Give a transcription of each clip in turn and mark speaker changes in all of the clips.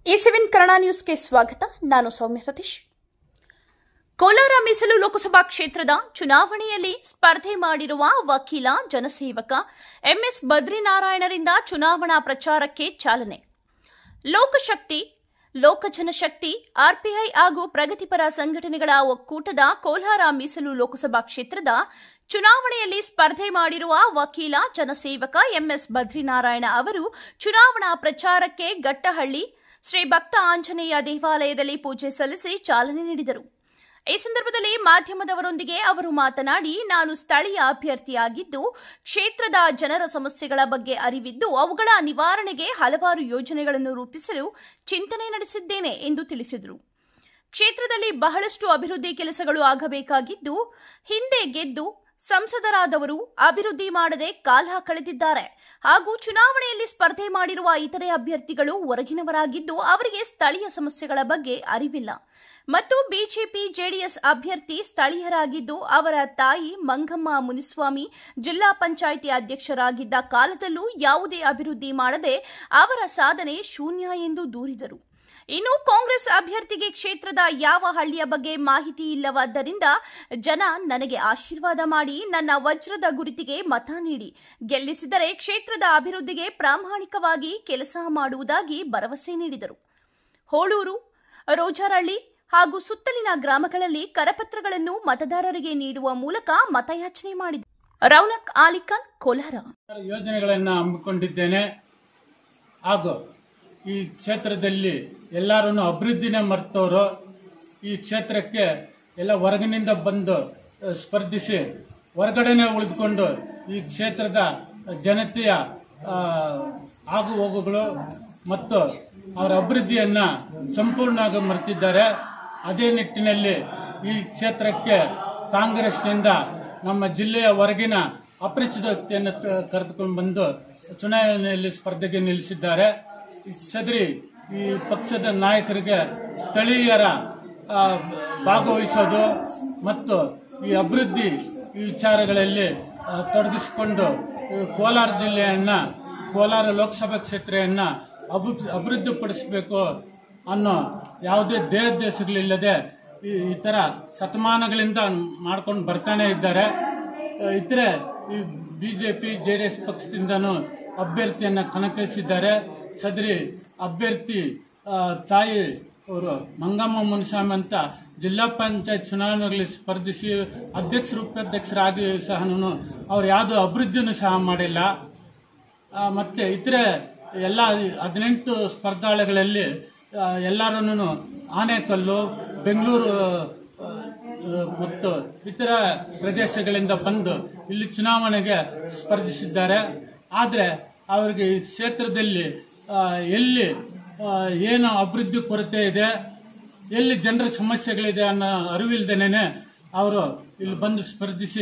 Speaker 1: A seven Kannada ನ್ಯೂಸ್ಗೆ ಸ್ವಾಗತ ನಾನು ಸೌಮ್ಯ ಸತೀಶ್ ಕೋಲಾರ ಮೀಸಲು ಲೋಕಸಭಾ ಕ್ಷೇತ್ರದ ಚುನಾವಣೆಯಲ್ಲಿ ಸ್ಪರ್ಧೆ ಮಾಡಿರುವ ವಕೀಲ ಜನಸೇವಕ ಎಂಎಸ್ ಬದ್ರಿನಾರಾಯಣರಿಂದ ಚುನಾವಣಾ ಪ್ರಚಾರಕ್ಕೆ ಚಾಲನೆ ಲೋಕಶಕ್ತಿ ಲೋಕಜನಶಕ್ತಿ ಆರ್ಪಿಐ ಹಾಗೂ ಪ್ರಗತಿಪರ ಸಂಘಟನೆಗಳ ಒಕ್ಕೂಟದ ಕೋಲಾರ ಮೀಸಲು ಲೋಕಸಭಾ ಕ್ಷೇತ್ರದ ಚುನಾವಣೆಯಲ್ಲಿ ಸ್ಪರ್ಧೆ ಮಾಡಿರುವ ವಕೀಲ ಜನಸೇವಕ ಎಂಎಸ್ ಬದ್ರಿನಾರಾಯಣ ಅವರು ಚುನಾವಣಾ ಪ್ರಚಾರಕ್ಕೆ ಗಟ್ಟಹಳ್ಳಿ ಶ್ರೀ ಭಕ್ತ ಆಂಜನೇಯ ದೇವಾಲಯದಲ್ಲಿ ಪೂಜೆ ಸಲ್ಲಿಸಿ ಚಾಲನೆ ನೀಡಿದರು ಈ ಸಂದರ್ಭದಲ್ಲಿ ಮಾಧ್ಯಮದವರೊಂದಿಗೆ ಅವರು ಮಾತನಾಡಿ ನಾನು ಸ್ಥಳೀಯ ಅಭ್ಯರ್ಥಿಯಾಗಿದ್ದು ಕ್ಷೇತ್ರದ ಜನರ ಸಮಸ್ಯೆಗಳ ಬಗ್ಗೆ ಅರಿವಿದ್ದು ಅವುಗಳ ನಿವಾರಣೆಗೆ ಹಲವಾರು ಯೋಜನೆಗಳನ್ನು ರೂಪಿಸಲು ಚಿಂತನೆ ನಡೆಸಿದ್ದೇನೆ ಎಂದು ತಿಳಿಸಿದರು ಕ್ಷೇತ್ರದಲ್ಲಿ ಬಹಳಷ್ಟು ಅಭಿವೃದ್ಧಿ ಕೆಲಸಗಳು ಆಗಬೇಕಾಗಿದ್ದು ಹಿಂದೆ ಗೆದ್ದು ಸಂಸದರಾದವರು ಅಭಿವೃದ್ಧಿ ಮಾಡದೆ ಕಾಲ ಕಳೆದಿದ್ದಾರೆ ಹಾಗೂ ಚುನಾವಣೆಯಲ್ಲಿ ಸ್ಪರ್ಧೆ ಮಾಡಿರುವ ಇತರೆ ಅಭ್ಯರ್ಥಿಗಳು ಹೊರಗಿನವರಾಗಿದ್ದು ಅವರಿಗೆ ಸ್ಥಳೀಯ ಸಮಸ್ಯೆಗಳ ಬಗ್ಗೆ ಅರಿವಿಲ್ಲ ಮತ್ತು ಬಿಜೆಪಿ ಜೆಡಿಎಸ್ ಅಭ್ಯರ್ಥಿ ಸ್ಥಳೀಯರಾಗಿದ್ದು ಅವರ ತಾಯಿ ಮಂಗಮ್ಮ ಮುನಿಸ್ವಾಮಿ ಜಿಲ್ಲಾ ಪಂಚಾಯಿತಿ ಅಧ್ಯಕ್ಷರಾಗಿದ್ದ ಕಾಲದಲ್ಲೂ ಯಾವುದೇ ಅಭಿವೃದ್ಧಿ ಮಾಡದೆ ಅವರ ಸಾಧನೆ ಶೂನ್ಯ ಎಂದು ದೂರಿದರು ಇನ್ನು ಕಾಂಗ್ರೆಸ್ ಅಭ್ಯರ್ಥಿಗೆ ಕ್ಷೇತ್ರದ ಯಾವ ಹಳ್ಳಿಯ ಬಗ್ಗೆ ಮಾಹಿತಿ ಇಲ್ಲವಾದ್ದರಿಂದ ಜನ ನನಗೆ ಆಶೀರ್ವಾದ ಮಾಡಿ ನನ್ನ ವಜ್ರದ ಗುರುತಿಗೆ ಮತ ನೀಡಿ ಗೆಲ್ಲಿಸಿದರೆ ಕ್ಷೇತ್ರದ ಅಭಿವೃದ್ಧಿಗೆ ಪ್ರಾಮಾಣಿಕವಾಗಿ ಕೆಲಸ ಮಾಡುವುದಾಗಿ ಭರವಸೆ ನೀಡಿದರು ಹೋಳೂರು ರೋಜಾರಳ್ಳಿ ಹಾಗೂ ಸುತ್ತಲಿನ ಗ್ರಾಮಗಳಲ್ಲಿ ಕರಪತ್ರಗಳನ್ನು ಮತದಾರರಿಗೆ ನೀಡುವ ಮೂಲಕ ಮತಯಾಚನೆ ಮಾಡಿದರು ರೌನಕ್ ಆಲಿಖಾನ್ ಕೋಲಾರ
Speaker 2: ಯೋಜನೆಗಳನ್ನು ಹಮ್ಮಿಕೊಂಡಿದ್ದೇನೆ ಹಾಗೂ ಈ ಕ್ಷೇತ್ರದಲ್ಲಿ ಎಲ್ಲರೂ ಅಭಿವೃದ್ಧಿನೇ ಮರ್ತವರು ಈ ಕ್ಷೇತ್ರಕ್ಕೆ ಎಲ್ಲ ಹೊರಗಿನಿಂದ ಬಂದು ಅಹ್, ಸ್ಪರ್ಧಿಸಿ ಹೊರಗಡೆನೆ ಉಳಿದುಕೊಂಡು ಈ ಕ್ಷೇತ್ರದ ಜನತೆಯ ಆ, ಆಗು ಹೋಗುಗಳು ಮತ್ತು ಅವರ ಅಭಿವೃದ್ಧಿಯನ್ನ ಸಂಪೂರ್ಣವಾಗಿ ಮರೆತಿದ್ದಾರೆ ಅದೇ ನಿಟ್ಟಿನಲ್ಲಿ ಈ ಕ್ಷೇತ್ರಕ್ಕೆ ಕಾಂಗ್ರೆಸ್ನಿಂದ ನಮ್ಮ ಜಿಲ್ಲೆಯ ಹೊರಗಿನ ಅಪರಿಚಿತ ವ್ಯಕ್ತಿಯನ್ನು ತ- ಕರೆದುಕೊಂಡು ಬಂದು ಚುನಾವಣೆಯಲ್ಲಿ ಸ್ಪರ್ಧೆಗೆ ನಿಲ್ಲಿಸಿದ್ದಾರೆ ಈ ಸದರಿ ಈ ಪಕ್ಷದ ನಾಯಕರಿಗೆ ಸ್ಥಳೀಯರ ಆ, ಭಾಗವಹಿಸೋದು ಮತ್ತು ಈ ಅಭಿವೃದ್ಧಿ ಈ ವಿಚಾರಗಳಲ್ಲಿ ಆ, ತೊಡಗಿಸಿಕೊಂಡು ಈ ಕೋಲಾರ ಜಿಲ್ಲೆಯನ್ನ ಕೋಲಾರ ಲೋಕಸಭಾ ಕ್ಷೇತ್ರವನ್ನ ಅಭಿ ಅಭಿವೃದ್ಧಿಪಡಿಸಬೇಕು ಅನ್ನೋ ಯಾವುದೇ ದೇಹದೇಶಗಳಿಲ್ಲದೆ ಈ ಈ ತರ ಶತಮಾನಗಳಿಂದ ಮಾಡ್ಕೊಂಡು ಬರ್ತಾನೆ ಇದ್ದಾರೆ ಆ, ಇತರೆ ಈ ಬಿಜೆಪಿ ಜೆಡಿಎಸ್ ಪಕ್ಷದಿಂದನೂ ಅಭ್ಯರ್ಥಿಯನ್ನ ಕಣಕ್ಕಿಳಿಸಿದ್ದಾರೆ ಸದರಿ ಅಭ್ಯರ್ಥಿ ಆ, ತಾಯಿ ಅವರು ಮಂಗಮ್ಮ ಮುನಿಸ್ವಾಮಿ ಅಂತ ಜಿಲ್ಲಾ ಪಂಚಾಯತ್ ಚುನಾವಣೆಗಳಲ್ಲಿ ಸ್ಪರ್ಧಿಸಿ ಅಧ್ಯಕ್ಷರು ಉಪಾಧ್ಯಕ್ಷರಾಗಿ ಸಹ ಅವ್ರು ಯಾವುದೋ ಅಭಿವೃದ್ಧಿನೂ ಸಹ ಮಾಡಿಲ್ಲ ಆ, ಮತ್ತೆ ಇತರೆ ಎಲ್ಲ ಹದಿನೆಂಟು ಸ್ಪರ್ಧಾಳುಗಳಲ್ಲಿ ಎಲ್ಲರೂ ಆನೇಕಲ್ಲು ಬೆಂಗಳೂರು ಆ, ಮತ್ತು ಇತರ ಪ್ರದೇಶಗಳಿಂದ ಬಂದು ಇಲ್ಲಿ ಚುನಾವಣೆಗೆ ಸ್ಪರ್ಧಿಸಿದ್ದಾರೆ ಆದರೆ ಅವರಿಗೆ ಈ ಕ್ಷೇತ್ರದಲ್ಲಿ ಆ, ಎಲ್ಲಿ ಆ, ಏನು ಅಭಿವೃದ್ಧಿ ಕೊರತೆ ಇದೆ ಎಲ್ಲಿ ಜನರ ಸಮಸ್ಯೆಗಳಿದೆ ಅನ್ನೋ ಅರಿವಿಲ್ದೇನೆ ಅವರು ಇಲ್ಲಿ ಬಂದು ಸ್ಪರ್ಧಿಸಿ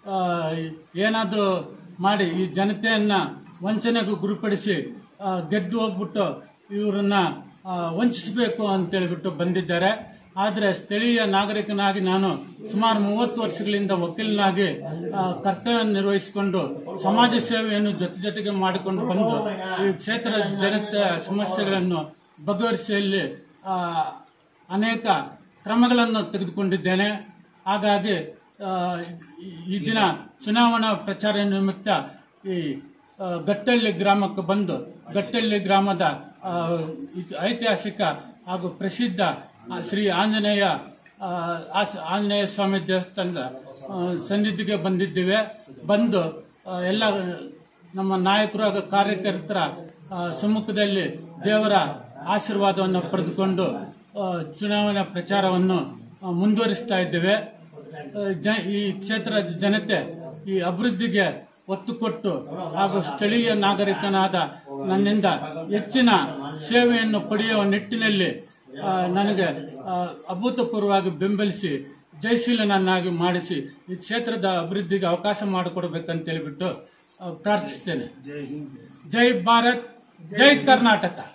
Speaker 2: ಏನಾದರೂ ಮಾಡಿ ಈ ಜನತೆಯನ್ನ ವಂಚನೆಗೂ ಗುರಿಪಡಿಸಿ ಆ, ಗೆದ್ದು ಹೋಗ್ಬಿಟ್ಟು ಇವರನ್ನ ಆ, ವಂಚಿಸಬೇಕು ಅಂತೇಳ್ಬಿಟ್ಟು ಬಂದಿದ್ದಾರೆ ಆದರೆ ಸ್ಥಳೀಯ ನಾಗರಿಕನಾಗಿ ನಾನು ಸುಮಾರು ಮೂವತ್ತು ವರ್ಷಗಳಿಂದ ವಕೀಲನಾಗಿ ಆ, ಕರ್ತವ್ಯ ನಿರ್ವಹಿಸಿಕೊಂಡು ಸಮಾಜ ಸೇವೆಯನ್ನು ಜೊತೆ ಜೊತೆಗೆ ಮಾಡಿಕೊಂಡು ಬಂದು ಈ ಕ್ಷೇತ್ರದ ಜನತೆಯ ಸಮಸ್ಯೆಗಳನ್ನು ಬಗೆಹರಿಸುವಲ್ಲಿ ಆ, ಅನೇಕ ಕ್ರಮಗಳನ್ನು ತೆಗೆದುಕೊಂಡಿದ್ದೇನೆ ಹಾಗಾಗಿ ಆ, ಈ- ಈ ದಿನ ಚುನಾವಣಾ ಪ್ರಚಾರ ನಿಮಿತ್ತ ಈ ಆ, ಗಟ್ಟಳ್ಳಿ ಗ್ರಾಮಕ್ಕೆ ಬಂದು ಗಟ್ಟಳ್ಳಿ ಗ್ರಾಮದ ಆ, ಇತ್- ಐತಿಹಾಸಿಕ ಹಾಗೂ ಪ್ರಸಿದ್ಧ ಆ, ಶ್ರೀ ಆಂಜನೇಯ ಆ, ಆಸ್- ಆಂಜನೇಯ ಸ್ವಾಮಿ ದೇವಸ್ಥಾನದ ಆ, ಸನ್ನಿಧಿಗೆ ಬಂದಿದ್ದೇವೆ ಬಂದು ಆ, ಎಲ್ಲ ನಮ್ಮ ನಾಯಕರು ಹಾಗೂ ಕಾರ್ಯಕರ್ತರ ಆ, ಸಮ್ಮುಖದಲ್ಲಿ ದೇವರ ಆಶೀರ್ವಾದವನ್ನು ಪಡೆದುಕೊಂಡು ಆ, ಚುನಾವಣಾ ಪ್ರಚಾರವನ್ನು ಆ, ಮುಂದುವರಿಸ್ತಾ ಇದ್ದೇವೆ ಆ, ಜ- ಈ ಕ್ಷೇತ್ರದ ಜನತೆ ಈ ಅಭಿವೃದ್ಧಿಗೆ ಒತ್ತು ಕೊಟ್ಟು ಹಾಗೂ ಸ್ಥಳೀಯ ನಾಗರಿಕನಾದ ನನ್ನಿಂದ ಹೆಚ್ಚಿನ ಸೇವೆಯನ್ನು ಪಡೆಯುವ ನಿಟ್ಟಿನಲ್ಲಿ ಆ, ನನಗೆ ಆ, ಅಭೂತಪೂರ್ವವಾಗಿ ಬೆಂಬಲಿಸಿ ಜಯಶೀಲನನ್ನಾಗಿ ಮಾಡಿಸಿ ಈ ಕ್ಷೇತ್ರದ ಅಭಿವೃದ್ಧಿಗೆ ಅವಕಾಶ ಮಾಡಿಕೊಡ್ಬೇಕಂತ ಹೇಳ್ಬಿಟ್ಟು ಆ, ಪ್ರಾರ್ಥಿಸ್ತೇನೆ ಜೈ ಭಾರತ್ ಜೈ ಕರ್ನಾಟಕ